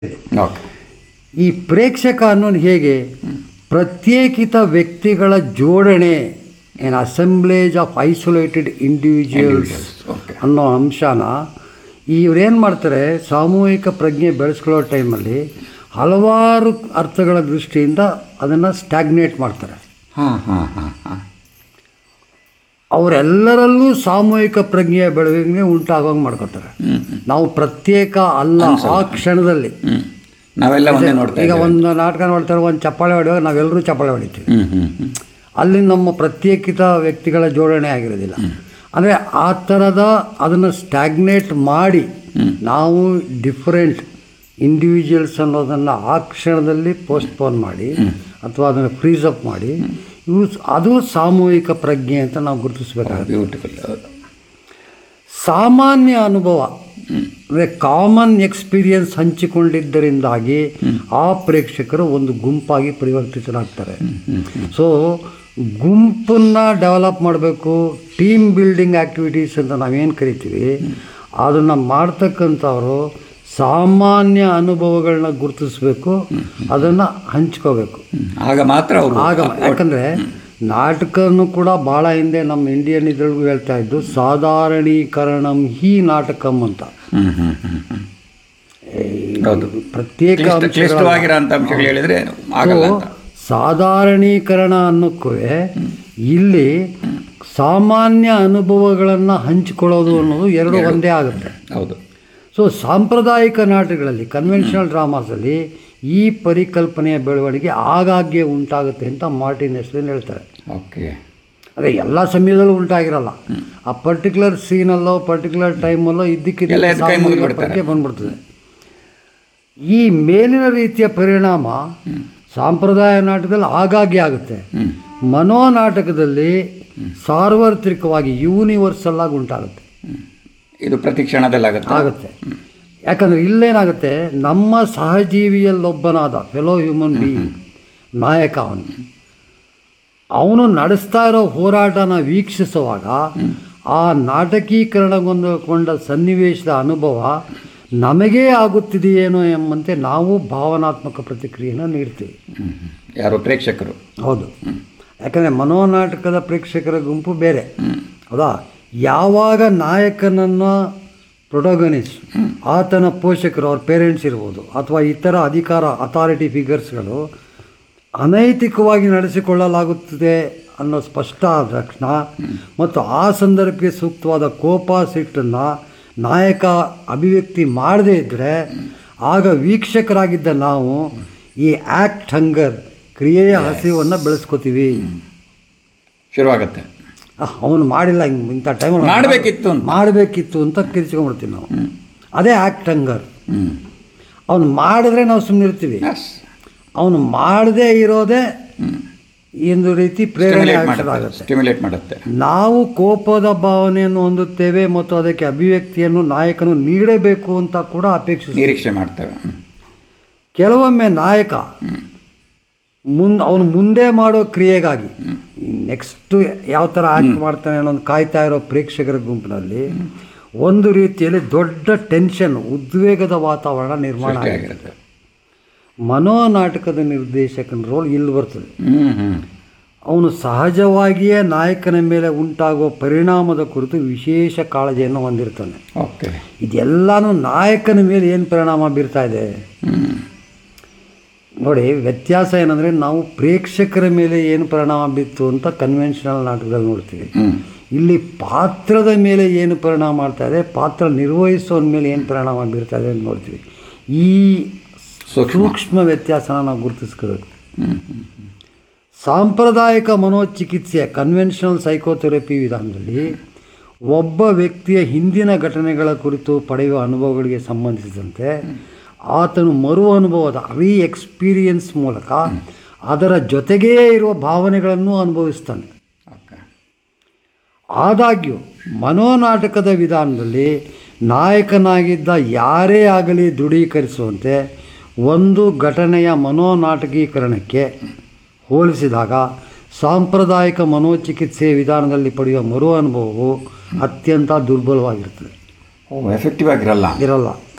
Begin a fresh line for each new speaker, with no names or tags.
Okay
ಈ ಪ್ರೇಕ್ಷಕ ಅನ್ನೋದು ಹೇಗೆ ಪ್ರತ್ಯೇಕಿತ ವ್ಯಕ್ತಿಗಳ ಜೋಡಣೆ ಏನು assemblage of isolated individuals
okay
ಅನ್ನೋ ಅಂಶನ ಇವ್ರೇನು ಮಾಡ್ತಾರೆ ಸಾಮೂಹಿಕ ಪ್ರಜ್ಞೆ ಬೆಳೆಸ್ಕೊಳ್ಳೋ ಟೈಮಲ್ಲಿ ಹಲವಾರು ಅರ್ಥಗಳ ದೃಷ್ಟಿಯಿಂದ ಅದನ್ನು ಸ್ಟ್ಯಾಗ್ನೇಟ್ ಮಾಡ್ತಾರೆ
ಹಾಂ ಹಾಂ ಹಾಂ ಹಾಂ
ಅವರೆಲ್ಲರಲ್ಲೂ ಸಾಮೂಹಿಕ ಪ್ರಜ್ಞೆಯ ಬೆಳವಣಿಗೆ ಉಂಟಾಗೋಂಗೆ ಮಾಡ್ಕೊತಾರೆ
ಹ್ಞೂ
ನಾವು ಪ್ರತ್ಯೇಕ ಅಲ್ಲ ಆ ಕ್ಷಣದಲ್ಲಿ
ಹ್ಞೂ ನಾವೆಲ್ಲ ಒಂದೇ ನೋಡ್ತಾ
ಈಗ
ಇದ್ದೀವಿ
ಒಂದು ನಾಟಕ ನೋಡ್ತಾರೆ ಒಂದು ಚಪ್ಪಾಳೆ ಹೊಡೆಯುವಾಗ ನಾವೆಲ್ಲರೂ ಚಪ್ಪಾಳೆ ಹೊಡಿತೀವಿ
ಹ್ಞೂ ಹ್ಞೂ ಹ್ಞೂ
ಅಲ್ಲಿ ನಮ್ಮ ಪ್ರತ್ಯೇಕಿತ ವ್ಯಕ್ತಿಗಳ ಜೋಡಣೆ ಆಗಿರೋದಿಲ್ಲ ಅಂದರೆ ಆ ಥರದ ಅದನ್ನು ಸ್ಟ್ಯಾಗ್ನೇಟ್ ಮಾಡಿ ನಾವು ಡಿಫರೆಂಟ್ ಇಂಡಿವಿಜುವಲ್ಸ್ ಅನ್ನೋದನ್ನು ಆ ಕ್ಷಣದಲ್ಲಿ ಪೋಸ್ಟ್ಪೋನ್ ಮಾಡಿ ಅಥವಾ ಅದನ್ನು ಫ್ರೀಸ್ ಅಪ್ ಮಾಡಿ ಇವು ಅದು ಸಾಮೂಹಿಕ ಪ್ರಜ್ಞೆ ಅಂತ ನಾವು ಗುರುತಿಸ್ಬೇಕಾಗುತ್ತೆ
ಬ್ಯೂಟಿಫುಲ್ ಹೌದು
ಸಾಮಾನ್ಯ ಅನುಭವ ಅಂದರೆ ಕಾಮನ್ ಎಕ್ಸ್ಪೀರಿಯನ್ಸ್ ಹಂಚಿಕೊಂಡಿದ್ದರಿಂದಾಗಿ ಆ ಪ್ರೇಕ್ಷಕರು ಒಂದು ಗುಂಪಾಗಿ ಪರಿವರ್ತಿತರಾಗ್ತಾರೆ ಸೊ ಗುಂಪನ್ನು ಡೆವಲಪ್ ಮಾಡಬೇಕು ಟೀಮ್ ಬಿಲ್ಡಿಂಗ್ ಆ್ಯಕ್ಟಿವಿಟೀಸ್ ಅಂತ ನಾವೇನು ಕರಿತೀವಿ ಅದನ್ನು ಮಾಡ್ತಕ್ಕಂಥವ್ರು ಸಾಮಾನ್ಯ ಅನುಭವಗಳನ್ನ ಗುರುತಿಸ್ಬೇಕು ಅದನ್ನು ಹಂಚ್ಕೋಬೇಕು
ಹ್ಮ್. ಆಗ ಮಾತ್ರ ಅವರು
ಆಗ ಯಾಕಂದರೆ ನಾಟಕನೂ ಕೂಡ ಭಾಳ ಹಿಂದೆ ನಮ್ಮ ಇಂಡಿಯನ್ ಇದ್ರೊಳಗೂ ಹೇಳ್ತಾ ಇದ್ದು ಸಾಧಾರಣೀಕರಣಂ ಹಿ ನಾಟಕಂ ಅಂತ
ಹ್ಞೂ ಹ್ಞೂ ಹ್ಞೂ ಹ್ಞೂ
ಈ
ಹೌದು
ಪ್ರತ್ಯೇಕ
ಕ್ಲಿಷ್ಟ
ಅಂಶಗಳ
ಕ್ಲಿಷ್ಟವಾಗಿರೋಂಥ ಅಂಶಗಳು ಹೇಳಿದರೆ ಆಗಲ್ಲ ಅಂತ
ಸಾಧಾರಣೀಕರಣ ಅನ್ನೋಕ್ಕೂ ಇಲ್ಲಿ ಸಾಮಾನ್ಯ ಅನುಭವಗಳನ್ನು ಹಂಚಿಕೊಳ್ಳೋದು ಅನ್ನೋದು ಎರಡು ಒಂದೇ ಆಗುತ್ತೆ
ಹೌದು
ಸೊ ಸಾಂಪ್ರದಾಯಿಕ ನಾಟಕಗಳಲ್ಲಿ ಕನ್ವೆನ್ಷನಲ್ ಡ್ರಾಮಾಸಲ್ಲಿ ಈ ಪರಿಕಲ್ಪನೆಯ ಬೆಳವಣಿಗೆ ಆಗಾಗ್ಗೆ ಉಂಟಾಗುತ್ತೆ ಅಂತ ಮಾರ್ಟಿನ್ ಎಸ್ಲಿನ್ ಹೇಳ್ತಾರೆ
ಓಕೆ
ಅದೇ ಎಲ್ಲ ಸಮಯದಲ್ಲೂ ಉಂಟಾಗಿರಲ್ಲ ಆ ಪರ್ಟಿಕ್ಯುಲರ್ ಸೀನಲ್ಲೋ ಪರ್ಟಿಕ್ಯುಲರ್ ಟೈಮಲ್ಲೋ
ಎಲ್ಲ
ಇದ್ದಕ್ಕಿದ್ದ
ಎದ್ದು ಕೈ ಮುಗಿದ್ಬಿಡ್ತಾರೆ.
ಬಂದ್ಬಿಡ್ತದೆ ಈ ಮೇಲಿನ ರೀತಿಯ ಪರಿಣಾಮ ಸಾಂಪ್ರದಾಯ ನಾಟಕದಲ್ಲಿ ಆಗಾಗ್ಗೆ ಆಗುತ್ತೆ
ಹ್ಞೂ
ಮನೋ ನಾಟಕದಲ್ಲಿ ಸಾರ್ವತ್ರಿಕವಾಗಿ ಯೂನಿವರ್ಸಲ್ ಆಗಿ ಉಂಟಾಗುತ್ತೆ
ಹ್ಮ್. ಇದು ಪ್ರತಿ ಕ್ಷಣದಲ್ಲಾಗುತ್ತೆ
ಆಗುತ್ತೆ ಯಾಕಂದರೆ ಇಲ್ಲೇನಾಗುತ್ತೆ ನಮ್ಮ ಸಹಜೀವಿಯಲ್ಲೊಬ್ಬನಾದ ಫೆಲೋ ಹ್ಯೂಮನ್ ಬೀಯಿಂಗ್ ನಾಯಕ ಅವನು ಅವನು ನಡೆಸ್ತಾ ಇರೋ ಹೋರಾಟನ ವೀಕ್ಷಿಸುವಾಗ ಆ ನಾಟಕೀಕರಣಗೊಂಡುಕೊಂಡ ಸನ್ನಿವೇಶದ ಅನುಭವ ನಮಗೇ ಆಗುತ್ತಿದೆಯೇನೋ ಎಂಬಂತೆ ನಾವು ಭಾವನಾತ್ಮಕ ಪ್ರತಿಕ್ರಿಯೆಯನ್ನು ನೀಡ್ತೀವಿ
ಹ್ಮ್. ಯಾರು ಪ್ರೇಕ್ಷಕರು
ಹೌದು ಯಾಕಂದರೆ ಮನೋನಾಟಕದ ಪ್ರೇಕ್ಷಕರ ಗುಂಪು ಬೇರೆ ಹೌದಾ ಯಾವಾಗ ನಾಯಕನನ್ನು ಪ್ರೊಟೋಗನಿಸ್ಟ್ ಆತನ ಪೋಷಕರು ಅವ್ರ ಪೇರೆಂಟ್ಸ್ ಇರ್ಬೋದು ಅಥವಾ ಇತರ ಅಧಿಕಾರ ಅಥಾರಿಟಿ ಫಿಗರ್ಸ್ಗಳು ಅನೈತಿಕವಾಗಿ ನಡೆಸಿಕೊಳ್ಳಲಾಗುತ್ತದೆ ಅನ್ನೋ ಸ್ಪಷ್ಟ ಆದ ತಕ್ಷಣ ಮತ್ತು ಆ ಸಂದರ್ಭಕ್ಕೆ ಸೂಕ್ತವಾದ ಕೋಪ ಸಿಟ್ಟನ್ನು ನಾಯಕ ಅಭಿವ್ಯಕ್ತಿ ಮಾಡದೇ ಇದ್ದರೆ ಆಗ ವೀಕ್ಷಕರಾಗಿದ್ದ ನಾವು ಈ ಆ್ಯಕ್ಟ್ ಹಂಗರ್ ಕ್ರಿಯೆಯ ಹಸಿವನ್ನು ಬೆಳೆಸ್ಕೋತೀವಿ
ಶುರುವಾಗುತ್ತೆ
ಅವನು ಮಾಡಿಲ್ಲ ಹಿಂಗೆ ಇಂಥ ಟೈಮಲ್ಲಿ
ಮಾಡಬೇಕಿತ್ತು ಅಂತ
ಮಾಡಬೇಕಿತ್ತು ಅಂತ ಕಿರಿಸ್ಕೊಂಡ್ಬಿಡ್ತೀವಿ ನಾವು ಅದೇ ಆ್ಯಕ್ಟ್ ಹಂಗರ್
ಹ್ಞೂ
ಅವನು ಮಾಡಿದ್ರೆ ನಾವು ಸುಮ್ಮನೆ ಇರ್ತೀವಿ
ಎಸ್
ಅವನು ಮಾಡದೇ ಇರೋದೇ ಒಂದು ರೀತಿ ಪ್ರೇರಣೆ
ಸ್ಟಿಮ್ಯುಲೇಟ್ ಮಾಡುತ್ತೆ
ಆಗುತ್ತೆ
ಸ್ಟಿಮ್ಯುಲೇಟ್ ಮಾಡುತ್ತೆ
ನಾವು ಕೋಪದ ಭಾವನೆಯನ್ನು ಹೊಂದುತ್ತೇವೆ ಮತ್ತು ಅದಕ್ಕೆ ಅಭಿವ್ಯಕ್ತಿಯನ್ನು ನಾಯಕನು ನೀಡಬೇಕು ಅಂತ ಕೂಡ ಅಪೇಕ್ಷಿಸ್ತೀವಿ
ನಿರೀಕ್ಷೆ ಮಾಡ್ತೇವೆ ಹ್ಮ್.
ಕೆಲವೊಮ್ಮೆ ನಾಯಕ ಮುನ್ ಅವನು ಮುಂದೆ ಮಾಡೋ ಕ್ರಿಯೆಗಾಗಿ ನೆಕ್ಸ್ಟ್ ಯಾವ ಥರ ಆ್ಯಕ್ಟ್ ಮಾಡ್ತಾನೆ ಅನ್ನೋದು ಕಾಯ್ತಾ ಇರೋ ಪ್ರೇಕ್ಷಕರ ಗುಂಪಿನಲ್ಲಿ ಒಂದು ರೀತಿಯಲ್ಲಿ ದೊಡ್ಡ ಟೆನ್ಷನ್ ಉದ್ವೇಗದ ವಾತಾವರಣ ನಿರ್ಮಾಣ ಆಗಿದೆ
ಆಗಿರುತ್ತೆ
ಮನೋನಾಟಕದ ನಿರ್ದೇಶಕನ ರೋಲ್ ಇಲ್ಲಿ ಬರ್ತದೆ
ಹ್ಞೂ ಹ್ಞೂ
ಅವನು ಸಹಜವಾಗಿಯೇ ನಾಯಕನ ಮೇಲೆ ಉಂಟಾಗುವ ಪರಿಣಾಮದ ಕುರಿತು ವಿಶೇಷ ಕಾಳಜಿಯನ್ನು ಹೊಂದಿರ್ತಾನೆ
ಓಕೆ
ಇದೆಲ್ಲನೂ ನಾಯಕನ ಮೇಲೆ ಏನು ಪರಿಣಾಮ ಬೀರ್ತಾ ಇದೆ
ಹ್ಞೂ
ನೋಡಿ ವ್ಯತ್ಯಾಸ ಏನಂದರೆ ನಾವು ಪ್ರೇಕ್ಷಕರ ಮೇಲೆ ಏನು ಪರಿಣಾಮ ಬೀತ್ತು ಅಂತ ಕನ್ವೆನ್ಷನಲ್ ನಾಟಕದಲ್ಲಿ ನೋಡ್ತೀವಿ
ಹ್ಞೂ
ಇಲ್ಲಿ ಪಾತ್ರದ ಮೇಲೆ ಏನು ಪರಿಣಾಮ ಮಾಡ್ತಾ ಇದೆ ಪಾತ್ರ ನಿರ್ವಹಿಸೋನ ಮೇಲೆ ಏನು ಪರಿಣಾಮ ಬೀರ್ತಾ ಇದೆ ಅಂತ ನೋಡ್ತೀವಿ ಈ
ಸೂಕ್ಷ್ಮ
ಸೂಕ್ಷ್ಮ ವ್ಯತ್ಯಾಸನ ನಾವು ಗುರುತಿಸ್ಕೋಬೇಕು
ಹ್ಞೂ
ಸಾಂಪ್ರದಾಯಿಕ ಮನೋಚಿಕಿತ್ಸೆಯ ಕನ್ವೆನ್ಷನಲ್ ಸೈಕೋಥೆರಪಿ ವಿಧಾನದಲ್ಲಿ ಒಬ್ಬ ವ್ಯಕ್ತಿಯ ಹಿಂದಿನ ಘಟನೆಗಳ ಕುರಿತು ಪಡೆಯುವ ಅನುಭವಗಳಿಗೆ ಸಂಬಂಧಿಸಿದಂತೆ ಆತನು ಮರು ಅನುಭವದ ರೀ ಎಕ್ಸ್ಪೀರಿಯನ್ಸ್ ಮೂಲಕ ಅದರ ಜೊತೆಗೇ ಇರುವ ಭಾವನೆಗಳನ್ನು ಅನುಭವಿಸ್ತಾನೆ
ಓಕೆ
ಆದಾಗ್ಯೂ ಮನೋನಾಟಕದ ವಿಧಾನದಲ್ಲಿ ನಾಯಕನಾಗಿದ್ದ ಯಾರೇ ಆಗಲಿ ದೃಢೀಕರಿಸುವಂತೆ ಒಂದು ಘಟನೆಯ ಮನೋನಾಟಕೀಕರಣಕ್ಕೆ ಹೋಲಿಸಿದಾಗ ಸಾಂಪ್ರದಾಯಿಕ ಮನೋಚಿಕಿತ್ಸೆ ವಿಧಾನದಲ್ಲಿ ಪಡೆಯುವ ಮರು ಅನುಭವವು ಅತ್ಯಂತ ದುರ್ಬಲವಾಗಿರ್ತದೆ
ಓ ಎಫೆಕ್ಟಿವ್ ಆಗಿರಲ್ಲ
ಇರಲ್ಲ